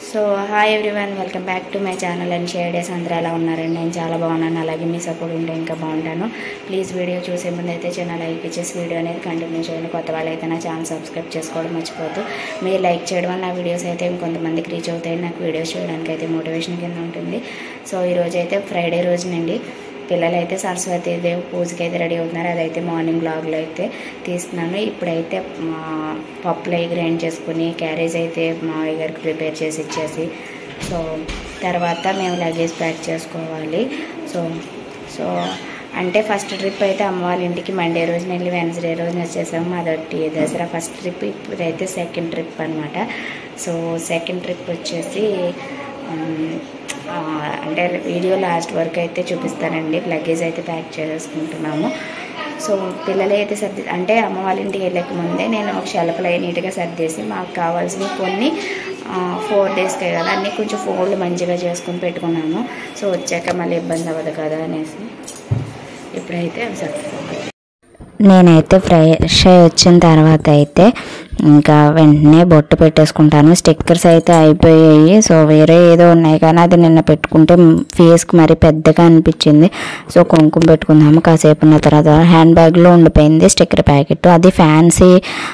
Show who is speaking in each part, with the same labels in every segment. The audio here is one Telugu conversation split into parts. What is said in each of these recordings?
Speaker 1: so hi everyone welcome back to my channel and share days అందరూ ఎలా ఉన్నారండి నేను చాలా బాగున్నాను అలాగే మీ సపోర్ట్ ఉంటే ఇంకా బాగుంటాను ప్లీజ్ వీడియో చూసే ముందు అయితే ఛానల్ లైక్ ఇచ్చేసి వీడియో అనేది కంటిన్యూ చేయండి కొత్త వాళ్ళు అయితే నా ఛానల్ సబ్స్క్రైబ్ చేసుకోవడం మర్చిపోతూ మీరు లైక్ చేయడం వల్ల నా వీడియోస్ అయితే ఇంకొంతమందికి రీచ్ అవుతాయి నాకు వీడియోస్ చేయడానికి అయితే మోటివేషన్ కింద ఉంటుంది సో ఈరోజు అయితే ఫ్రైడే రోజునండి పిల్లలు అయితే సరస్వతి దేవి పూజకి అయితే రెడీ అవుతున్నారు అదైతే మార్నింగ్ బ్లాగ్లో అయితే తీస్తున్నాను ఇప్పుడైతే మా పప్పులు అవి గ్రైండ్ చేసుకుని క్యారేజ్ అయితే మా గారికి ప్రిపేర్ చేసి ఇచ్చేసి సో తర్వాత మేము లగేజ్ ప్యాక్ చేసుకోవాలి సో సో అంటే ఫస్ట్ ట్రిప్ అయితే అమ్మ వాళ్ళ ఇంటికి మండే రోజున వెళ్ళి వెన్స్డే రోజున వచ్చేసాము అదొకటి దసరా ఫస్ట్ ట్రిప్ ఇప్పుడైతే సెకండ్ ట్రిప్ అనమాట సో సెకండ్ ట్రిప్ వచ్చేసి ఉమ్, ఆ, అంటే వీడియో లాస్ట్ వరకు అయితే చూపిస్తానండి లగేజ్ అయితే ప్యాక్ చేసుకుంటున్నాము సో పిల్లలు అయితే సర్ది అంటే అమ్మ వాళ్ళ ఇంటికి వెళ్ళక ముందే నేను ఒక షెల్ఫ్లో నీట్గా సర్దేసి మాకు కావాల్సినవి కొన్ని ఫోర్ డేస్కే కదా అన్నీ కొంచెం ఫోల్డ్ మంచిగా చేసుకుని పెట్టుకున్నాము సో వచ్చాక మళ్ళీ ఇబ్బంది అవ్వదు కదా అనేసి ఇప్పుడైతే అవి సర్దుకోవాలి నేనైతే ఫ్రెష్ అయి వచ్చిన తర్వాత అయితే ఇంకా వెంటనే బొట్టు పెట్టేసుకుంటాను స్టిక్కర్స్ అయితే అయిపోయాయి సో వేరే ఏదో ఉన్నాయి కానీ అది నిన్న పెట్టుకుంటే ఫేస్కి మరి పెద్దగా అనిపించింది సో కుంకుమ పెట్టుకుందాము కాసేపు ఉన్న తర్వాత హ్యాండ్ బ్యాగ్లో ఉండిపోయింది స్టిక్కర్ ప్యాకెట్ అది ఫ్యాన్సీ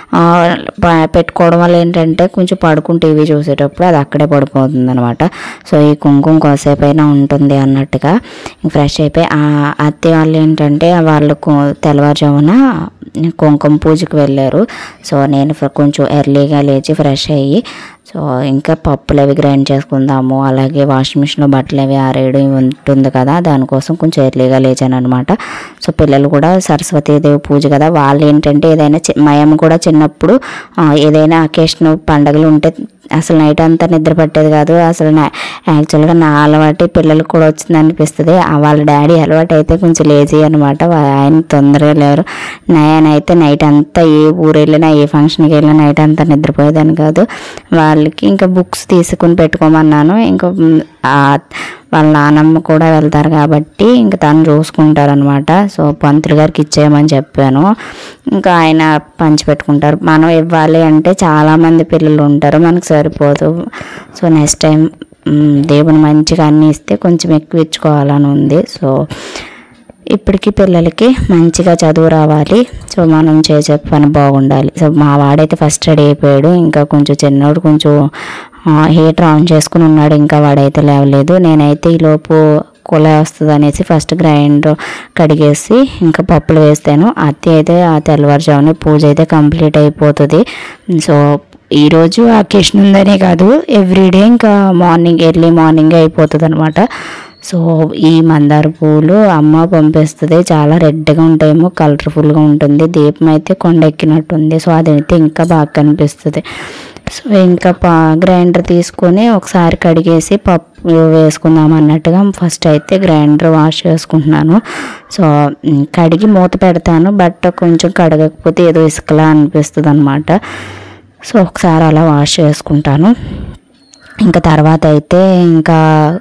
Speaker 1: పెట్టుకోవడం వల్ల ఏంటంటే కొంచెం పడుకుని టీవీ చూసేటప్పుడు అది అక్కడే పడిపోతుంది అనమాట సో ఈ కుంకుమ కాసేపు అయినా ఉంటుంది అన్నట్టుగా ఫ్రెష్ అయిపోయి ఆ అత్తయ్య వాళ్ళు ఏంటంటే వాళ్ళు కు- తెల్లవారుజామున కుంకుమ పూజకి వెళ్ళారు సో నేను ఫ- కొంచెం ఎర్లీగా లేచి ఫ్రెష్ అయ్యి సో ఇంకా పప్పులు అవి గ్రైండ్ చేసుకుందాము అలాగే వాషింగ్ మిషన్లో బట్టలు అవి ఆరేయడం ఉంటుంది కదా దానికోసం కొంచెం ఎర్లీగా లేచాను అనమాట సో పిల్లలు కూడా సరస్వతీదేవి పూజ కదా వాళ్ళు ఏంటంటే ఏదైనా చి- మయం కూడా చిన్నప్పుడు ఆ, ఏదైనా అకేషన్ పండగలు ఉంటే అసలు నైట్ అంతా నిద్ర పట్టేది కాదు అసలు నా యాక్చువల్గా నా అలవాటు పిల్లలకు కూడా వచ్చింది అనిపిస్తుంది ఆ వాళ్ళ డాడీ అలవాటు అయితే కొంచెం లేజీ అనమాట ఆయన తొందరగా లేరు నేనైతే నైట్ అంతా ఏ ఊరు వెళ్ళినా ఏ ఫంక్షన్కి వెళ్ళినా నైట్ అంతా నిద్రపోయేదాన్ని కాదు వాళ్ళకి ఇంకా బుక్స్ తీసుకుని పెట్టుకోమన్నాను ఇంకా మ్, ఆ వాళ్ళ నానమ్మ కూడా వెళ్తారు కాబట్టి ఇంకా తను చూసుకుంటారనమాట సో పంతులు గారికి ఇచ్చేయమని చెప్పాను ఇంకా ఆయన పంచి పెట్టుకుంటారు మనం ఇవ్వాలి అంటే చాలామంది పిల్లలు ఉంటారు మనకు సరిపోదు సో నెక్స్ట్ టైం మ్, దేవుని మంచిగా అన్ని ఇస్తే కొంచెం ఎక్కువ ఇచ్చుకోవాలని ఉంది సో ఇప్పటికి పిల్లలకి మంచిగా చదువు రావాలి సో మనం చేసే పని బాగుండాలి సో మా వాడైతే ఫస్ట్ రెడీ అయిపోయాడు ఇంకా కొంచెం చిన్నోడు కొంచెం హీటర్ ఆన్ చేసుకుని ఉన్నాడు ఇంకా వాడైతే లేవలేదు నేనైతే ఈలోపు కుల వస్తుంది అనేసి ఫస్ట్ గ్రైండర్ కడిగేసి ఇంకా పప్పులు వేస్తాను అత్తి అయితే ఆ తెల్లవారుజామున పూజ అయితే కంప్లీట్ అయిపోతుంది సో ఈరోజు అకేషన్ ఉందనే కాదు ఎవ్రీడే ఇంకా మార్నింగ్ ఎర్లీ మార్నింగ్ అయిపోతుంది అనమాట సో ఈ మందార పువ్వులు అమ్మ పంపిస్తుంది చాలా రెడ్గా ఉంటాయేమో కలర్ఫుల్గా ఉంటుంది దీపం అయితే కొండ ఎక్కినట్టుంది సో అదైతే ఇంకా బాగా కనిపిస్తుంది సో ఇంకా పా గ్రైండర్ తీసుకొని ఒకసారి కడిగేసి పప్పు వేసుకుందాం అన్నట్టుగా ఫస్ట్ అయితే గ్రైండర్ వాష్ చేసుకుంటున్నాను సో ఉమ్, కడిగి మూత పెడతాను బట్ కొంచెం కడగకపోతే ఏదో ఇసుకలా అనిపిస్తుంది అనమాట సో ఒకసారి అలా వాష్ చేసుకుంటాను ఇంకా తర్వాత అయితే ఇంకా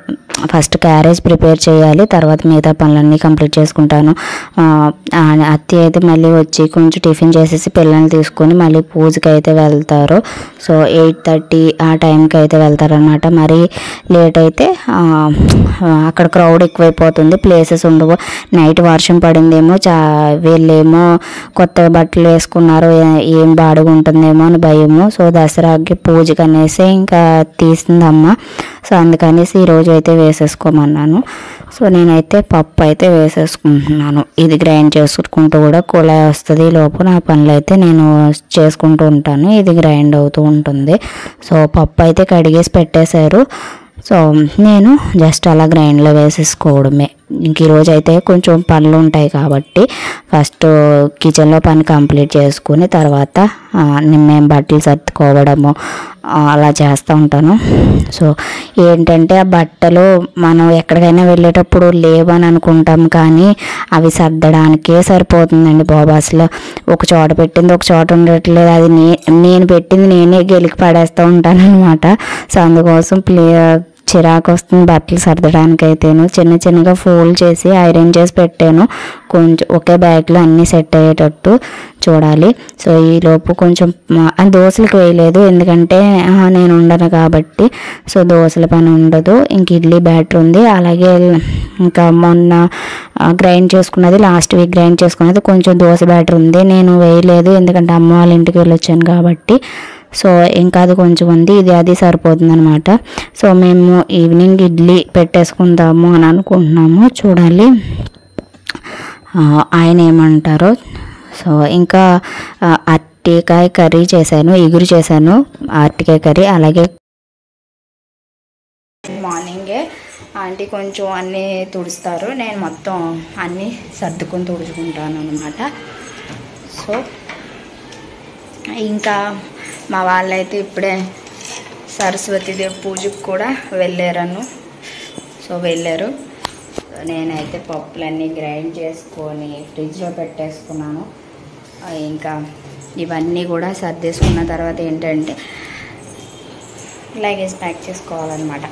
Speaker 1: ఫస్ట్ క్యారేజ్ ప్రిపేర్ చేయాలి తర్వాత మిగతా పనులన్నీ కంప్లీట్ చేసుకుంటాను ఆ, ఆ అత్తి అయితే మళ్ళీ వచ్చి కొంచెం టిఫిన్ చేసేసి పిల్లల్ని తీసుకొని మళ్ళీ పూజకి అయితే వెళ్తారు సో ఎయిట్ థర్టీ ఆ టైంకి అయితే వెళ్తారనమాట మరి లేట్ అయితే ఆ, అక్కడ క్రౌడ్ ఎక్కువైపోతుంది ప్లేసెస్ ఉండవు నైట్ వర్షం పడిందేమో చా వీళ్ళేమో కొత్త బట్టలు వేసుకున్నారు ఏ- ఏం బాడుగా ఉంటుందేమో అని భయము సో దసరాకి పూజకి అనేసి ఇంకా తీసిందమ్మ సో అందుకనేసి ఈరోజు అయితే వేసేసుకోమన్నాను సో నేనైతే పప్పు అయితే వేసేసుకుంటున్నాను ఇది గ్రైండ్ చేసుకుంటూ కూడా కుళాయి వస్తుంది లోపు నా పనులు అయితే నేను చేసుకుంటూ ఉంటాను ఇది గ్రైండ్ అవుతూ ఉంటుంది సో పప్పు అయితే కడిగేసి పెట్టేశారు సో నేను జస్ట్ అలా గ్రైండ్లో వేసేసుకోవడమే ఇంక ఈరోజు అయితే కొంచెం పనులు ఉంటాయి కాబట్టి ఫస్ట్ కిచెన్లో పని కంప్లీట్ చేసుకుని తర్వాత ఆ, నేను మేము బట్టలు సర్దుకోవడము ఆ, అలా చేస్తూ ఉంటాను సో ఏంటంటే ఆ బట్టలు మనం ఎక్కడికైనా వెళ్ళేటప్పుడు లేవని అనుకుంటాం కానీ అవి సర్దడానికే సరిపోతుందండి బాబు అసలు ఒక చోట పెట్టింది ఒక చోట ఉండట్లేదు అది నే నేను పెట్టింది నేనే గెలికి పడేస్తూ ఉంటాను అనమాట సో అందుకోసం ప్లే చిరాకు వస్తుంది బట్టలు సర్దడానికి అయితేను చిన్న చిన్నగా ఫోల్డ్ చేసి ఐరన్ చేసి పెట్టాను కొంచెం ఒకే బ్యాగ్లో అన్నీ సెట్ అయ్యేటట్టు చూడాలి సో ఈ లోపు కొంచెం మ- ఆ దోశలకు వేయలేదు ఎందుకంటే ఆ, నేను ఉండను కాబట్టి సో దోశల పని ఉండదు ఇంక ఇడ్లీ బ్యాటర్ ఉంది అలాగే ఇంకా మొన్న గ్రైండ్ చేసుకున్నది లాస్ట్ వీక్ గ్రైండ్ చేసుకున్నది కొంచెం దోశ బ్యాటర్ ఉంది నేను వేయలేదు ఎందుకంటే అమ్మ వాళ్ళ ఇంటికి వెళ్ళొచ్చాను కాబట్టి సో ఇంకా అది కొంచెం ఉంది ఇది అది సరిపోతుంది అనమాట సో మేము ఈవినింగ్ ఇడ్లీ పెట్టేసుకుందాము అని అనుకుంటున్నాము చూడాలి ఆ, ఆయన ఏమంటారో సో ఇంకా ఆ, అరటికాయ కర్రీ చేశాను ఎగురు చేశాను అరటికాయ కర్రీ అలాగే మార్నింగే ఆంటీ కొంచెం అన్నీ తుడుస్తారు నేను మొత్తం అన్నీ సర్దుకొని తుడుచుకుంటాను అనమాట సో ఇంకా మా వాళ్ళైతే ఇప్పుడే సరస్వతీదేవి పూజకు కూడా వెళ్ళారను సో వెళ్ళారు సో నేనైతే పప్పులన్నీ గ్రైండ్ చేసుకొని ఫ్రిడ్జ్లో పెట్టేసుకున్నాను ఆ, ఇంకా ఇవన్నీ కూడా సర్దేసుకున్న తర్వాత ఏంటంటే లగేజ్ ప్యాక్ చేసుకోవాలన్నమాట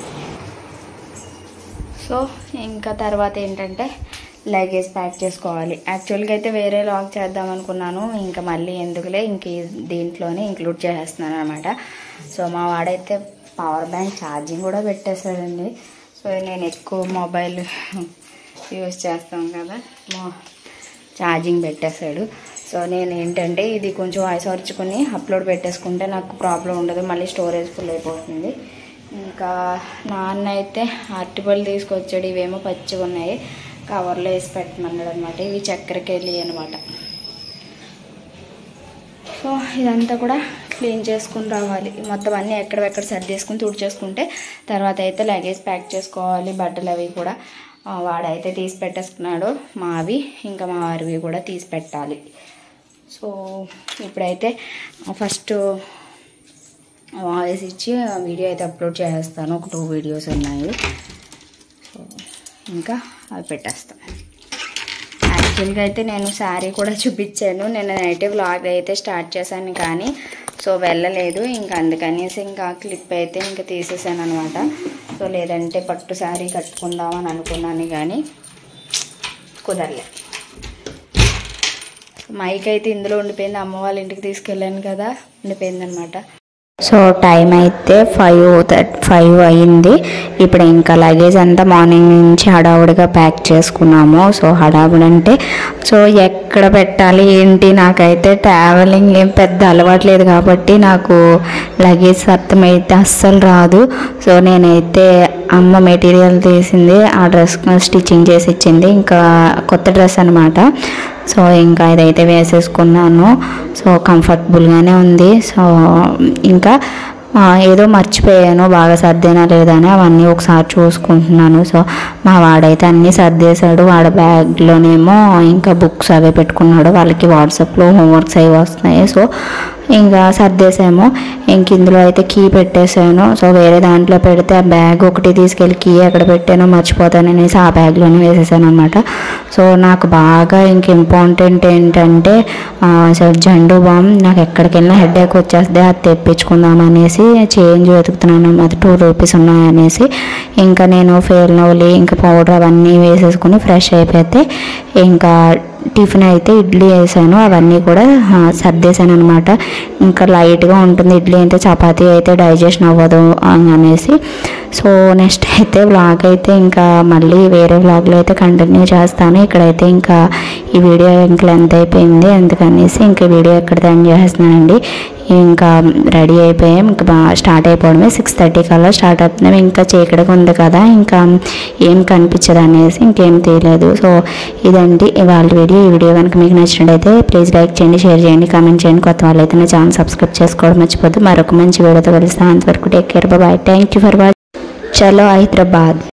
Speaker 1: సో ఇంకా తర్వాత ఏంటంటే లగేజ్ ప్యాక్ చేసుకోవాలి యాక్చువల్గా అయితే వేరే లాగ్ చేద్దాం అనుకున్నాను ఇంకా మళ్ళీ ఎందుకులే ఇంక ఈ- దీంట్లోనే ఇంక్లూడ్ చేసేస్తున్నాను అనమాట సో మా వాడైతే పవర్ బ్యాంక్ ఛార్జింగ్ కూడా పెట్టేశాడండి సో నేను ఎక్కువ మొబైల్ యూజ్ చేస్తాం కదా మొ- ఛార్జింగ్ పెట్టేశాడు సో నేను ఏంటంటే ఇది కొంచెం వాయిస్ అరుచుకుని అప్లోడ్ పెట్టేసుకుంటే నాకు ప్రాబ్లం ఉండదు మళ్ళీ స్టోరేజ్ ఫుల్ అయిపోతుంది ఇంకా నాన్న అయితే అరటిపళ్ళు తీసుకొచ్చాడు ఇవేమో పచ్చిగా ఉన్నాయి కవర్లో వేసి పెట్టమన్నాడు అనమాట ఇవి చక్కెరకెళ్ళి అనమాట సో ఇదంతా కూడా క్లీన్ చేసుకుని రావాలి మొత్తం అన్నీ ఎక్కడెక్కడ సర్దేసుకుని తుడిచేసుకుంటే తర్వాత అయితే లగేజ్ ప్యాక్ చేసుకోవాలి బట్టలు అవి కూడా ఆ, వాడైతే తీసి పెట్టేసుకున్నాడు మావి ఇంకా మా వారివి కూడా తీసి పెట్టాలి సో ఇప్పుడైతే ఫస్ట్ వాయిస్ ఇచ్చి వీడియో అయితే అప్లోడ్ చేసేస్తాను ఒక టూ వీడియోస్ ఉన్నాయి సో ఇంకా అవి పెట్టేస్తాను యాక్చువల్గా అయితే నేను శారీ కూడా చూపించాను నేను నైట్ వ్లాగ్ అయితే స్టార్ట్ చేశాను కానీ సో వెళ్ళలేదు ఇంకా అందుకనేసి ఇంకా క్లిప్ అయితే ఇంకా తీసేసాను అనమాట సో లేదంటే పట్టు శారీ కట్టుకుందామని అనుకున్నాను కానీ కుదరలే మైక్ అయితే ఇందులో ఉండిపోయింది అమ్మ వాళ్ళ ఇంటికి తీసుకెళ్ళాను కదా ఉండిపోయింది అనమాట సో టైం అయితే ఫైవ్ ఫైవ్ అయింది ఇప్పుడు ఇంకా లగేజ్ అంతా మార్నింగ్ నుంచి హడావుడిగా ప్యాక్ చేసుకున్నాము సో హడావుడి అంటే సో ఎక్కడ పెట్టాలి ఏంటి నాకైతే ట్రావెలింగ్ ఏం పెద్ద అలవాటు లేదు కాబట్టి నాకు లగేజ్ సత్తం అయితే అస్సలు రాదు సో నేనైతే అమ్మ మెటీరియల్ తీసింది ఆ డ్రెస్ స్టిచ్చింగ్ చేసి ఇచ్చింది ఇంకా కొత్త డ్రెస్ అనమాట సో ఇంకా ఇదైతే వేసేసుకున్నాను సో కంఫర్టబుల్గానే ఉంది సో ఇంకా ఆ, ఏదో మర్చిపోయాను బాగా సర్దేనా లేదా అని అవన్నీ ఒకసారి చూసుకుంటున్నాను సో మా వాడైతే అన్నీ సర్దేశాడు వాడి బ్యాగ్లోనేమో ఇంకా బుక్స్ అవే పెట్టుకున్నాడు వాళ్ళకి వాట్సాప్లో హోంవర్క్స్ అవి వస్తున్నాయి సో ఇంకా సర్దేశాము ఇంక ఇందులో అయితే కీ పెట్టేశాను సో వేరే దాంట్లో పెడితే ఆ బ్యాగ్ ఒకటి తీసుకెళ్ళి కీ ఎక్కడ పెట్టానో మర్చిపోతాననేసి ఆ బ్యాగ్లోనే వేసేసాను అనమాట సో నాకు బాగా ఇంక ఇంపార్టెంట్ ఏంటంటే ఆ, సో జండు బామ్ నాకు ఎక్కడికి వెళ్ళినా హెడేక్ వచ్చేస్తే అది తెప్పించుకుందాం అనేసి చేంజ్ వెతుకుతున్నాను అనమాట టూ రూపీస్ ఉన్నాయనేసి ఇంకా నేను ఫేర్ నవ్వులి ఇంకా పౌడర్ అవన్నీ వేసేసుకుని ఫ్రెష్ అయిపోతే ఇంకా టిఫిన్ అయితే ఇడ్లీ వేసాను అవన్నీ కూడా ఆ, సర్దేశాను అనమాట ఇంకా లైట్గా ఉంటుంది ఇడ్లీ అయితే చపాతీ అయితే డైజెషన్ అవ్వదు అని అనేసి సో నెక్స్ట్ అయితే వ్లాగ్ అయితే ఇంకా మళ్ళీ వేరే వ్లాగ్లో అయితే కంటిన్యూ చేస్తాను ఇక్కడైతే ఇంకా ఈ వీడియో ఇంకా లెంత్ అయిపోయింది అందుకనేసి ఇంకా ఈ వీడియో ఇక్కడ ఎండ్ చేస్తున్నానండి ఇంకా రెడీ అయిపోయాం ఇంకా బాగా స్టార్ట్ అయిపోవడమే సిక్స్ థర్టీ కల్లా స్టార్ట్ అవుతున్నాం ఇంకా చీకటిగా ఉంది కదా ఇంకా ఏం కనిపించదు అనేసి ఇంకేం తీయలేదు సో ఇదండి ఇవాళ వీడియో ఈ వీడియో కనుక మీకు నచ్చినట్టయితే ప్లీజ్ లైక్ చేయండి షేర్ చేయండి కామెంట్ చేయండి కొత్త వాళ్ళు అయితే నా ఛానల్ సబ్స్క్రైబ్ చేసుకోవడం మర్చిపోద్దు మరొక మంచి వీడియోతో కలుస్తాను అంతవరకు take care bye thank you for watch చలో హైదరాబాద్